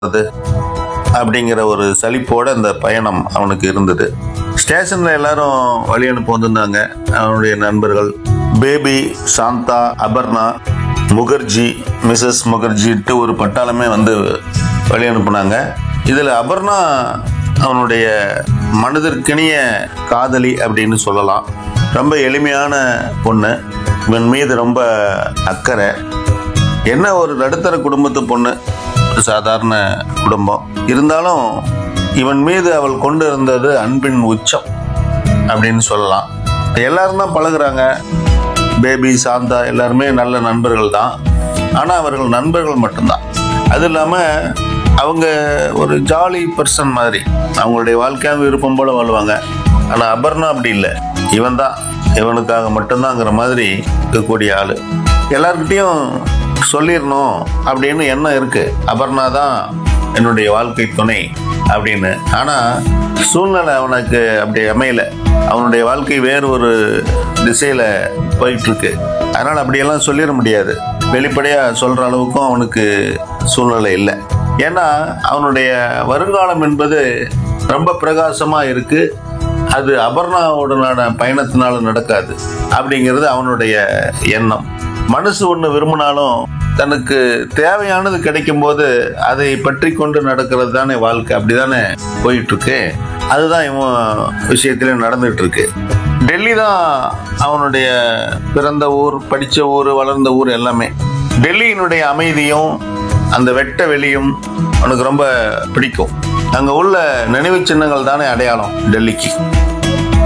அது அப்படிங்கிற ஒரு சலிப்போட அந்த பயணம் அவனுக்கு இருந்தது ஸ்டேஷன்ல எல்லாரும் வழி அனுப்ப வந்திருந்தாங்க அவனுடைய நண்பர்கள் பேபி சாந்தா அபர்ணா முகர்ஜி மிஸ்ஸஸ் முகர்ஜிட்டு ஒரு பட்டாளமே வந்து வழி அனுப்புனாங்க இதில் அபர்ணா அவனுடைய மனதிற்கினிய காதலி அப்படின்னு சொல்லலாம் ரொம்ப எளிமையான பொண்ணு இவன் மீது ரொம்ப அக்கறை என்ன ஒரு நடுத்தர குடும்பத்து பொண்ணு ஒரு சாதாரண குடும்பம் இருந்தாலும் இவன் மீது அவள் கொண்டு இருந்தது அன்பின் உச்சம் அப்படின்னு சொல்லலாம் எல்லாரும் தான் பழகுறாங்க பேபி சாந்தா எல்லாருமே நல்ல நண்பர்கள் தான் ஆனால் அவர்கள் நண்பர்கள் மட்டும்தான் அது இல்லாமல் அவங்க ஒரு ஜாலி பர்சன் மாதிரி அவங்களுடைய வாழ்க்கையாக விருப்பம் போல வாழ்வாங்க ஆனால் அபர்ணா அப்படி இல்லை இவன் தான் இவனுக்காக மட்டும்தாங்கிற மாதிரி இருக்கக்கூடிய ஆள் எல்லார்கிட்டயும் சொல்லிடணும் அப்படின்னு எண்ணம் இருக்கு அபர்ணா தான் என்னுடைய வாழ்க்கை துணை அப்படின்னு ஆனால் சூழ்நிலை அவனுக்கு அப்படி அமையல அவனுடைய வாழ்க்கை வேறு ஒரு திசையில் போயிட்டு இருக்கு அதனால் அப்படியெல்லாம் சொல்லிட முடியாது வெளிப்படையாக சொல்கிற அளவுக்கும் அவனுக்கு சூழ்நிலை இல்லை ஏன்னா அவனுடைய வருங்காலம் என்பது ரொம்ப பிரகாசமாக இருக்கு அது அபர்ணாவுடனான பயணத்தினால நடக்காது அப்படிங்கிறது அவனுடைய எண்ணம் மனசு ஒன்று விரும்பினாலும் தனக்கு தேவையானது கிடைக்கும் போது அதை பற்றி கொண்டு நடக்கிறது தானே வாழ்க்கை அப்படிதானே போயிட்டு இருக்கு அதுதான் இவன் விஷயத்துல நடந்துட்டு இருக்கு டெல்லி தான் அவனுடைய பிறந்த ஊர் படித்த ஊர் வளர்ந்த ஊர் எல்லாமே டெல்லியினுடைய அமைதியும் அந்த வெட்ட வெளியும் அவனுக்கு ரொம்ப பிடிக்கும் அங்கே உள்ள நினைவு சின்னங்கள் தானே அடையாளம் டெல்லிக்கு